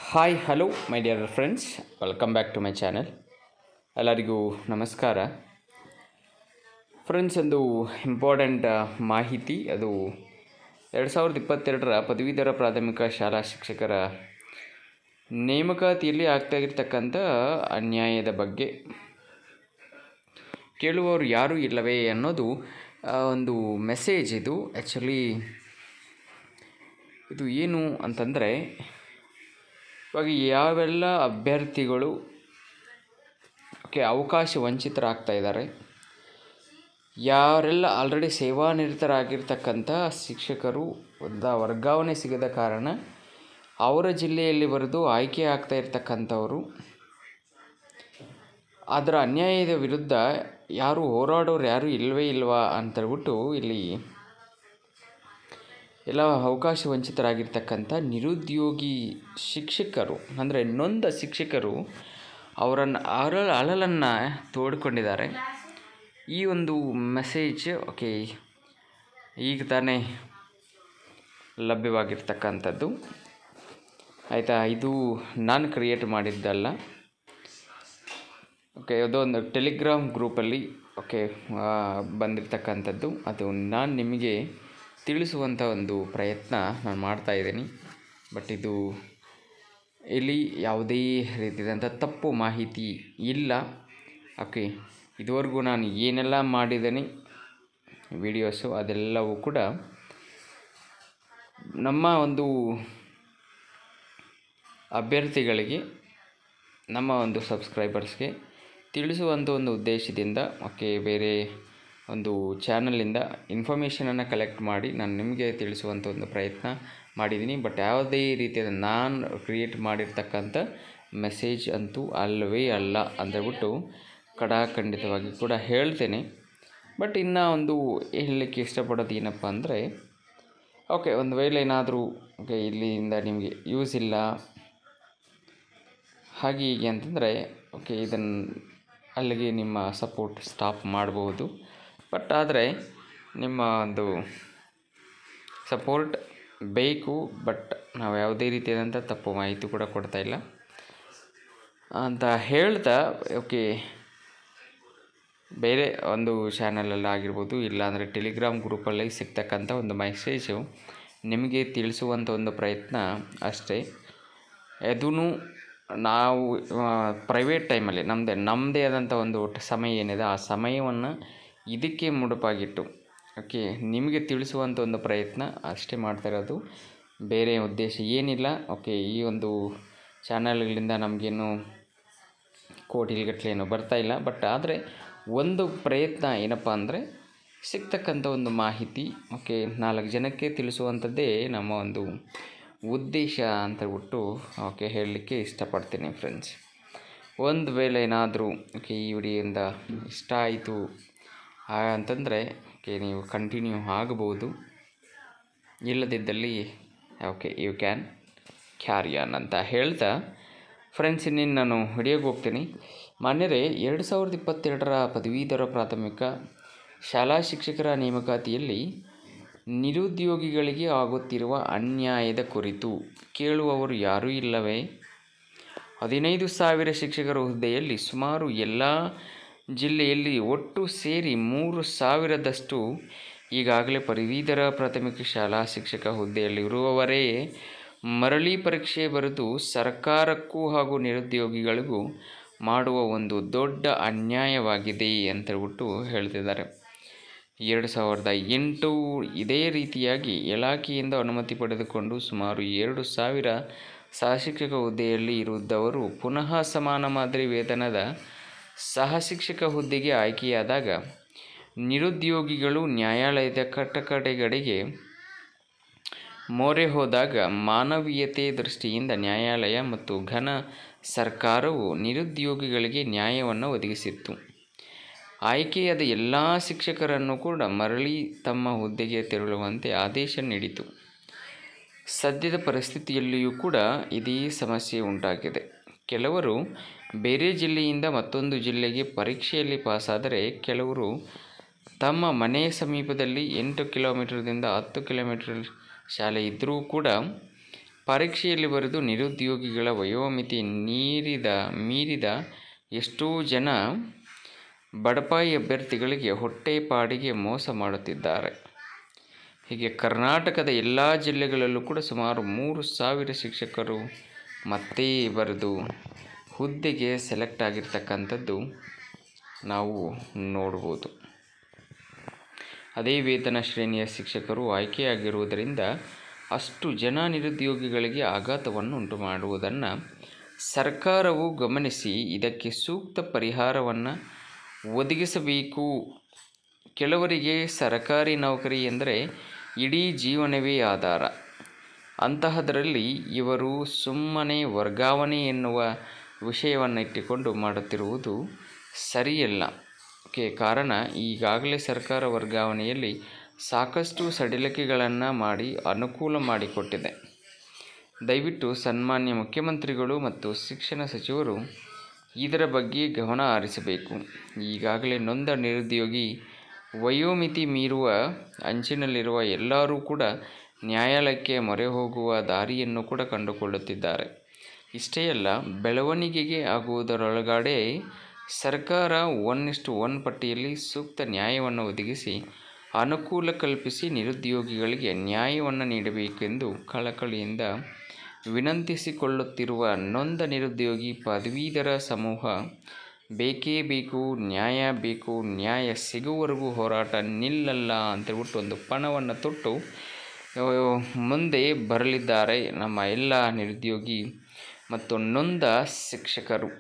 hi hello my dear friends welcome back to my channel ಎಲ್ಲರಿಗೂ ನಮಸ್ಕಾರ friends ಒಂದು important ಮಾಹಿತಿ ಅದು ಎರಡು ಸಾವಿರದ ಇಪ್ಪತ್ತೆರಡರ ಪದವೀಧರ ಪ್ರಾಥಮಿಕ ಶಾಲಾ ಶಿಕ್ಷಕರ ನೇಮಕಾತಿಯಲ್ಲಿ ಆಗ್ತಾಗಿರ್ತಕ್ಕಂಥ ಅನ್ಯಾಯದ ಬಗ್ಗೆ ಕೇಳುವವರು ಯಾರೂ ಇಲ್ಲವೇ ಅನ್ನೋದು ಆ, ಒಂದು ಮೆಸೇಜ್ ಇದು ಆ್ಯಕ್ಚುಲಿ ಇದು ಏನು ಅಂತಂದರೆ ಇವಾಗ ಯಾವೆಲ್ಲ ಅಭ್ಯರ್ಥಿಗಳು ಓಕೆ ಅವಕಾಶ ವಂಚಿತರಾಗ್ತಾ ಇದ್ದಾರೆ ಯಾರೆಲ್ಲ ಆಲ್ರೆಡಿ ಸೇವಾನಿರತರಾಗಿರ್ತಕ್ಕಂಥ ಶಿಕ್ಷಕರು ಒಂದು ವರ್ಗಾವಣೆ ಸಿಗದ ಕಾರಣ ಅವರ ಜಿಲ್ಲೆಯಲ್ಲಿ ಬರೆದು ಆಯ್ಕೆ ಆಗ್ತಾ ಇರ್ತಕ್ಕಂಥವರು ಅದರ ಅನ್ಯಾಯದ ವಿರುದ್ಧ ಯಾರು ಹೋರಾಡೋರು ಯಾರೂ ಇಲ್ಲವೇ ಇಲ್ವಾ ಅಂತೇಳ್ಬಿಟ್ಟು ಇಲ್ಲಿ ಎಲ್ಲ ಅವಕಾಶ ವಂಚಿತರಾಗಿರ್ತಕ್ಕಂಥ ನಿರುದ್ಯೋಗಿ ಶಿಕ್ಷಕರು ಅಂದರೆ ನೊಂದ ಶಿಕ್ಷಕರು ಅವರನ್ನು ಅರಳ ಅಳಲನ್ನು ತೋಡ್ಕೊಂಡಿದ್ದಾರೆ ಈ ಒಂದು ಮೆಸೇಜ್ ಓಕೆ ಈಗ ತಾನೇ ಲಭ್ಯವಾಗಿರ್ತಕ್ಕಂಥದ್ದು ಆಯಿತಾ ಇದು ನಾನು ಕ್ರಿಯೇಟ್ ಮಾಡಿದ್ದಲ್ಲ ಓಕೆ ಅದೊಂದು ಟೆಲಿಗ್ರಾಮ್ ಗ್ರೂಪಲ್ಲಿ ಓಕೆ ಆ, ಬಂದಿರತಕ್ಕಂಥದ್ದು ಅದು ನಾನು ನಿಮಗೆ ತಿಳಿಸುವಂಥ ಒಂದು ಪ್ರಯತ್ನ ನಾನು ಮಾಡ್ತಾ ಇದ್ದೀನಿ ಬಟ್ ಇದು ಇಲ್ಲಿ ಯಾವುದೇ ರೀತಿಯಾದಂಥ ತಪ್ಪು ಮಾಹಿತಿ ಇಲ್ಲ ಓಕೆ ಇದುವರೆಗೂ ನಾನು ಏನೆಲ್ಲ ಮಾಡಿದ್ದೀನಿ ವಿಡಿಯೋಸು ಅದೆಲ್ಲವೂ ಕೂಡ ನಮ್ಮ ಒಂದು ಅಭ್ಯರ್ಥಿಗಳಿಗೆ ನಮ್ಮ ಒಂದು ಸಬ್ಸ್ಕ್ರೈಬರ್ಸ್ಗೆ ತಿಳಿಸುವಂಥ ಒಂದು ಉದ್ದೇಶದಿಂದ ಓಕೆ ಬೇರೆ ಒಂದು ಚಾನಲಿಂದ ಇನ್ಫಾರ್ಮೇಷನನ್ನು ಕಲೆಕ್ಟ್ ಮಾಡಿ ನಾನು ನಿಮಗೆ ತಿಳಿಸುವಂಥ ಒಂದು ಪ್ರಯತ್ನ ಮಾಡಿದ್ದೀನಿ ಬಟ್ ಯಾವುದೇ ರೀತಿಯಾದ ನಾನು ಕ್ರಿಯೇಟ್ ಮಾಡಿರ್ತಕ್ಕಂಥ ಮೆಸೇಜ್ ಅಂತೂ ಅಲ್ಲವೇ ಅಲ್ಲ ಅಂತೇಳ್ಬಿಟ್ಟು ಕಡಾಖಂಡಿತವಾಗಿ ಕೂಡ ಹೇಳ್ತೇನೆ ಬಟ್ ಇನ್ನು ಒಂದು ಹೇಳಲಿಕ್ಕೆ ಇಷ್ಟಪಡೋದು ಏನಪ್ಪ ಅಂದರೆ ಓಕೆ ಒಂದು ವೇಳೆ ಏನಾದರೂ ಓಕೆ ಇಲ್ಲಿಂದ ನಿಮಗೆ ಯೂಸ್ ಇಲ್ಲ ಹಾಗೆ ಹೀಗೆ ಅಂತಂದರೆ ಓಕೆ ಇದನ್ನು ಅಲ್ಲಿಗೆ ನಿಮ್ಮ ಸಪೋರ್ಟ್ ಸ್ಟಾಪ್ ಮಾಡ್ಬೋದು ಬಟ್ ಆದರೆ ನಿಮ್ಮ ಒಂದು ಸಪೋರ್ಟ್ ಬೇಕು ಬಟ್ ನಾವು ಯಾವುದೇ ರೀತಿಯಾದಂಥ ತಪ್ಪು ಮಾಹಿತಿ ಕೂಡ ಕೊಡ್ತಾ ಇಲ್ಲ ಅಂತ ಹೇಳ್ತಾ ಓಕೆ ಬೇರೆ ಒಂದು ಚಾನಲಲ್ಲಿ ಆಗಿರ್ಬೋದು ಇಲ್ಲಾಂದರೆ ಟೆಲಿಗ್ರಾಮ್ ಗ್ರೂಪಲ್ಲಿ ಸಿಗ್ತಕ್ಕಂಥ ಒಂದು ಮೆಸೇಜು ನಿಮಗೆ ತಿಳಿಸುವಂಥ ಒಂದು ಪ್ರಯತ್ನ ಅಷ್ಟೇ ಅದೂ ನಾವು ಪ್ರೈವೇಟ್ ಟೈಮಲ್ಲಿ ನಮ್ಮದೇ ನಮ್ಮದೇ ಆದಂಥ ಒಂದು ಟ- ಸಮಯ ಏನಿದೆ ಆ ಸಮಯವನ್ನು ಇದಕ್ಕೆ ಮುಡುಪಾಗಿಟ್ಟು ಓಕೆ ನಿಮಗೆ ತಿಳಿಸುವಂಥ ಒಂದು ಪ್ರಯತ್ನ ಅಷ್ಟೇ ಮಾಡ್ತಾ ಇರೋದು ಬೇರೆ ಉದ್ದೇಶ ಏನಿಲ್ಲ ಓಕೆ ಈ ಒಂದು ಚಾನಲ್ಗಳಿಂದ ನಮಗೇನು ಕೋಟಿಗಟ್ಟಲೆ ಏನೂ ಬರ್ತಾ ಇಲ್ಲ ಬಟ್ ಆದರೆ ಒಂದು ಪ್ರಯತ್ನ ಏನಪ್ಪ ಅಂದರೆ ಸಿಗ್ತಕ್ಕಂಥ ಒಂದು ಮಾಹಿತಿ ಓಕೆ ನಾಲ್ಕು ಜನಕ್ಕೆ ತಿಳಿಸುವಂಥದ್ದೇ ನಮ್ಮ ಒಂದು ಉದ್ದೇಶ ಅಂತ ಹೇಳ್ಬಿಟ್ಟು ಓಕೆ ಹೇಳಲಿಕ್ಕೆ ಇಷ್ಟಪಡ್ತೀನಿ ಫ್ರೆಂಡ್ಸ್ ಒಂದು ವೇಳೆ ಏನಾದರೂ ಓಕೆ ಈ ವಿಡಿಯೋಯಿಂದ ಇಷ್ಟ ಆಯಿತು ಅಂತಂದರೆ ಓಕೆ ನೀವು ಕಂಟಿನ್ಯೂ ಆಗಬಹುದು ಇಲ್ಲದಿದ್ದಲ್ಲಿ okay you can carry on ಅಂತ ಹೇಳ್ತಾ ಫ್ರೆಂಡ್ಸ್ ಇನ್ನೇನು ನಾನು ಹಿಡಿಯೋಕೆ ಹೋಗ್ತೀನಿ ಮಾನ್ಯರೇ ಎರಡು ಸಾವಿರದ ಇಪ್ಪತ್ತೆರಡರ ಪದವೀಧರ ಪ್ರಾಥಮಿಕ ಶಾಲಾ ಶಿಕ್ಷಕರ ನೇಮಕಾತಿಯಲ್ಲಿ ನಿರುದ್ಯೋಗಿಗಳಿಗೆ ಆಗುತ್ತಿರುವ ಅನ್ಯಾಯದ ಕುರಿತು ಕೇಳುವವರು ಯಾರೂ ಇಲ್ಲವೇ ಹದಿನೈದು ಸಾವಿರ ಶಿಕ್ಷಕರ ಹುದ್ದೆಯಲ್ಲಿ ಸುಮಾರು ಎಲ್ಲ ಜಿಲ್ಲೆಯಲ್ಲಿ ಒಟ್ಟು ಸೇರಿ ಮೂರು ಸಾವಿರದಷ್ಟು ಈಗಾಗಲೇ ಪದವೀಧರ ಪ್ರಾಥಮಿಕ ಶಾಲಾ ಶಿಕ್ಷಕ ಹುದ್ದೆಯಲ್ಲಿ ಇರುವವರೇ ಮರಳಿ ಪರೀಕ್ಷೆ ಬರೆದು ಸರ್ಕಾರಕ್ಕೂ ಹಾಗೂ ನಿರುದ್ಯೋಗಿಗಳಿಗೂ ಮಾಡುವ ಒಂದು ದೊಡ್ಡ ಅನ್ಯಾಯವಾಗಿದೆ ಅಂತೇಳ್ಬಿಟ್ಟು ಹೇಳ್ತಿದ್ದಾರೆ ಎರಡು ಸಾವಿರದ ಎಂಟು ಇದೇ ರೀತಿಯಾಗಿ ಇಲಾಖೆಯಿಂದ ಅನುಮತಿ ಪಡೆದುಕೊಂಡು ಸುಮಾರು ಎರಡು ಸಾವಿರ ಸಹಶಿಕ್ಷಕ ಹುದ್ದೆಯಲ್ಲಿ ಇರುದ್ದವರು ಪುನಃ ಸಮಾನ ಮಾದರಿ ವೇತನದ ಸಹಶಿಕ್ಷಕ ಹುದ್ದೆಗೆ ಆಯ್ಕೆಯಾದಾಗ ನಿರುದ್ಯೋಗಿಗಳು ನ್ಯಾಯಾಲಯದ ಕಟ್ಟಕಡೆಗಳಿಗೆ ಮೊರೆ ಹೋದಾಗ ಮಾನವೀಯತೆ ದೃಷ್ಟಿಯಿಂದ ನ್ಯಾಯಾಲಯ ಮತ್ತು ಘನ ಸರ್ಕಾರವು ನಿರುದ್ಯೋಗಿಗಳಿಗೆ ನ್ಯಾಯವನ್ನು ಒದಗಿಸಿತ್ತು ಆಯ್ಕೆಯಾದ ಎಲ್ಲ ಶಿಕ್ಷಕರನ್ನು ಕೂಡ ಮರಳಿ ತಮ್ಮ ಹುದ್ದೆಗೆ ತೆರಳುವಂತೆ ಆದೇಶ ನೀಡಿತು ಸದ್ಯದ ಪರಿಸ್ಥಿತಿಯಲ್ಲಿಯೂ ಕೂಡ ಇದೇ ಸಮಸ್ಯೆ ಉಂಟಾಗಿದೆ ಕೆಲವರು ಬೇರೆ ಜಿಲ್ಲೆಯಿಂದ ಮತ್ತೊಂದು ಜಿಲ್ಲೆಗೆ ಪರೀಕ್ಷೆಯಲ್ಲಿ ಪಾಸಾದರೆ ಕೆಲವರು ತಮ್ಮ ಮನೆಯ ಸಮೀಪದಲ್ಲಿ ಎಂಟು ಕಿಲೋಮೀಟರ್ದಿಂದ ಹತ್ತು ಕಿಲೋಮೀಟರ್ ಶಾಲೆ ಇದ್ದರೂ ಕೂಡ ಪರೀಕ್ಷೆಯಲ್ಲಿ ಬರೆದು ನಿರುದ್ಯೋಗಿಗಳ ವಯೋಮಿತಿ ಮೀರಿದ ಮೀರಿದ ಎಷ್ಟೋ ಜನ ಬಡಪಾಯಿ ಅಭ್ಯರ್ಥಿಗಳಿಗೆ ಹೊಟ್ಟೆಪಾಡಿಗೆ ಮೋಸ ಮಾಡುತ್ತಿದ್ದಾರೆ ಹೀಗೆ ಕರ್ನಾಟಕದ ಎಲ್ಲ ಜಿಲ್ಲೆಗಳಲ್ಲೂ ಕೂಡ ಸುಮಾರು ಮೂರು ಸಾವಿರ ಶಿಕ್ಷಕರು ಮತ್ತೆ ಬರೆದು ಹುದ್ದೆಗೆ ಸೆಲೆಕ್ಟ್ ಆಗಿರ್ತಕ್ಕಂಥದ್ದು ನಾವು ನೋಡ್ಬೋದು ಅದೇ ವೇತನ ಶ್ರೇಣಿಯ ಶಿಕ್ಷಕರು ಆಯ್ಕೆಯಾಗಿರುವುದರಿಂದ ಅಷ್ಟು ಜನ ನಿರುದ್ಯೋಗಿಗಳಿಗೆ ಆಘಾತವನ್ನು ಉಂಟು ಮಾಡುವುದನ್ನು ಸರ್ಕಾರವು ಗಮನಿಸಿ ಇದಕ್ಕೆ ಸೂಕ್ತ ಪರಿಹಾರವನ್ನು ಒದಗಿಸಬೇಕು ಕೆಲವರಿಗೆ ಸರ್ಕಾರಿ ನೌಕರಿ ಎಂದರೆ ಇಡೀ ಜೀವನವೇ ಆಧಾರ ಅಂತಹದರಲ್ಲಿ ಇವರು ಸುಮ್ಮನೆ ವರ್ಗಾವಣೆ ಎನ್ನುವ ವಿಷಯವನ್ನು ಇಟ್ಟುಕೊಂಡು ಮಾಡುತ್ತಿರುವುದು ಸರಿಯಲ್ಲ ಕೆ ಕಾರಣ ಈಗಾಗಲೇ ಸರ್ಕಾರ ವರ್ಗಾವಣೆಯಲ್ಲಿ ಸಾಕಷ್ಟು ಸಡಿಲಿಕೆಗಳನ್ನು ಮಾಡಿ ಅನುಕೂಲ ಮಾಡಿಕೊಟ್ಟಿದೆ ದಯವಿಟ್ಟು ಸನ್ಮಾನ್ಯ ಮುಖ್ಯಮಂತ್ರಿಗಳು ಮತ್ತು ಶಿಕ್ಷಣ ಸಚಿವರು ಇದರ ಬಗ್ಗೆ ಗಮನ ಹರಿಸಬೇಕು ಈಗಾಗಲೇ ನೊಂದ ನಿರುದ್ಯೋಗಿ ವಯೋಮಿತಿ ಮೀರುವ ಅಂಚಿನಲ್ಲಿರುವ ಎಲ್ಲರೂ ಕೂಡ ನ್ಯಾಯಾಲಯಕ್ಕೆ ಮೊರೆ ಹೋಗುವ ದಾರಿಯನ್ನು ಕೂಡ ಕಂಡುಕೊಳ್ಳುತ್ತಿದ್ದಾರೆ ಇಷ್ಟೇ ಅಲ್ಲ ಬೆಳವಣಿಗೆಗೆ ಆಗುವುದರೊಳಗಡೆ ಸರ್ಕಾರ ಒನ್ ಇಷ್ಟು ಒನ್ ಪಟ್ಟಿಯಲ್ಲಿ ಸೂಕ್ತ ನ್ಯಾಯವನ್ನು ಒದಗಿಸಿ ಅನುಕೂಲ ಕಲ್ಪಿಸಿ ನಿರುದ್ಯೋಗಿಗಳಿಗೆ ನ್ಯಾಯವನ್ನು ನೀಡಬೇಕೆಂದು ಕಳಕಳಿಯಿಂದ ವಿನಂತಿಸಿಕೊಳ್ಳುತ್ತಿರುವ ನೊಂದ ನಿರುದ್ಯೋಗಿ ಪದವೀಧರ ಸಮೂಹ ಬೇಕೇ ಬೇಕು ನ್ಯಾಯ ಬೇಕು ನ್ಯಾಯ ಸಿಗುವವರೆಗೂ ಹೋರಾಟ ನಿಲ್ಲಲ್ಲ ಅಂತೇಳ್ಬಿಟ್ಟು ಒಂದು ಪಣವನ್ನು ತೊಟ್ಟು ಮುಂದೆ ಬರಲಿದ್ದಾರೆ ನಮ್ಮ ಎಲ್ಲ ನಿರುದ್ಯೋಗಿ ಮತ್ತು ನೊಂದ ಶಿಕ್ಷಕರು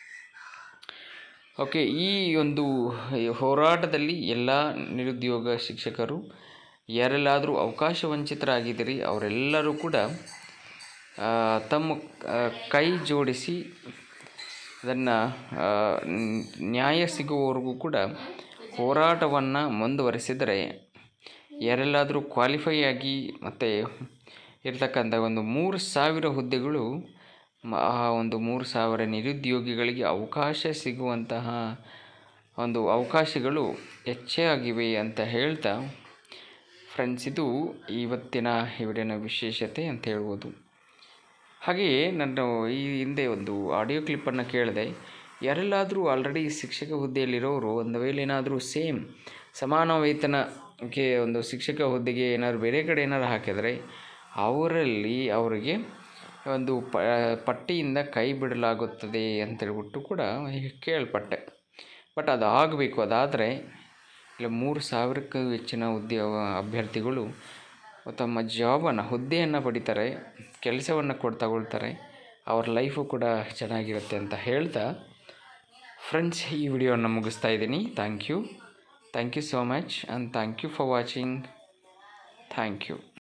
ಓಕೆ ಈ ಒಂದು ಹೋರಾಟದಲ್ಲಿ ಎಲ್ಲ ನಿರುದ್ಯೋಗ ಶಿಕ್ಷಕರು ಯಾರೆಲ್ಲಾದರೂ ಅವಕಾಶ ವಂಚಿತರಾಗಿದ್ದೀರಿ ಅವರೆಲ್ಲರೂ ಕೂಡ ತಮ್ಮ ಕೈ ಜೋಡಿಸಿ ಅದನ್ನು ನ್ಯಾಯ ಸಿಗುವವರೆಗೂ ಕೂಡ ಹೋರಾಟವನ್ನು ಮುಂದುವರಿಸಿದರೆ ಯಾರೆಲ್ಲಾದರೂ ಕ್ವಾಲಿಫೈ ಆಗಿ ಮತ್ತು ಇರ್ತಕ್ಕಂಥ ಒಂದು ಮೂರು ಸಾವಿರ ಹುದ್ದೆಗಳು ಆ ಒಂದು ಮೂರು ಸಾವಿರ ನಿರುದ್ಯೋಗಿಗಳಿಗೆ ಅವಕಾಶ ಸಿಗುವಂತಹ ಒಂದು ಅವಕಾಶಗಳು ಹೆಚ್ಚಾಗಿವೆ ಅಂತ ಹೇಳ್ತಾ ಫ್ರೆಂಡ್ಸ್ ಇದು ಇವತ್ತಿನ ವಿಡಿಯೋನ ವಿಶೇಷತೆ ಅಂತ ಹೇಳ್ಬೋದು ಹಾಗೆಯೇ ನಾನು ಈ ಹಿಂದೆ ಒಂದು ಆಡಿಯೋ ಕ್ಲಿಪ್ಪನ್ನು ಕೇಳಿದೆ ಯಾರೆಲ್ಲಾದರೂ ಆಲ್ರೆಡಿ ಶಿಕ್ಷಕ ಹುದ್ದೆಯಲ್ಲಿರೋರು ಒಂದು ವೇಳೆ ಏನಾದರೂ ಸೇಮ್ ಸಮಾನ ವೇತನಕ್ಕೆ ಒಂದು ಶಿಕ್ಷಕ ಹುದ್ದೆಗೆ ಏನಾದ್ರು ಬೇರೆ ಕಡೆ ಏನಾದ್ರು ಹಾಕಿದರೆ ಅವರಲ್ಲಿ ಅವರಿಗೆ ಒಂದು ಪ ಪಟ್ಟಿಯಿಂದ ಕೈ ಬಿಡಲಾಗುತ್ತದೆ ಅಂತೇಳ್ಬಿಟ್ಟು ಕೂಡ ಕೇಳ್ಪಟ್ಟೆ ಬಟ್ ಅದು ಆಗಬೇಕು ಅದಾದರೆ ಇಲ್ಲ ಮೂರು ಸಾವಿರಕ್ಕೂ ಹೆಚ್ಚಿನ ಹುದ್ದೆ ಅಭ್ಯರ್ಥಿಗಳು ತಮ್ಮ ಜಾಬನ್ನು ಹುದ್ದೆಯನ್ನು ಪಡಿತಾರೆ ಕೆಲಸವನ್ನು ಕೊಟ್ಟು ತಗೊಳ್ತಾರೆ ಅವ್ರ ಲೈಫು ಕೂಡ ಚೆನ್ನಾಗಿರುತ್ತೆ ಅಂತ ಹೇಳ್ತಾ ಫ್ರೆಂಡ್ಸ್ ಈ ವಿಡಿಯೋನ ಮುಗಿಸ್ತಾ ಇದ್ದೀನಿ thank you thank you so much and thank you for watching thank you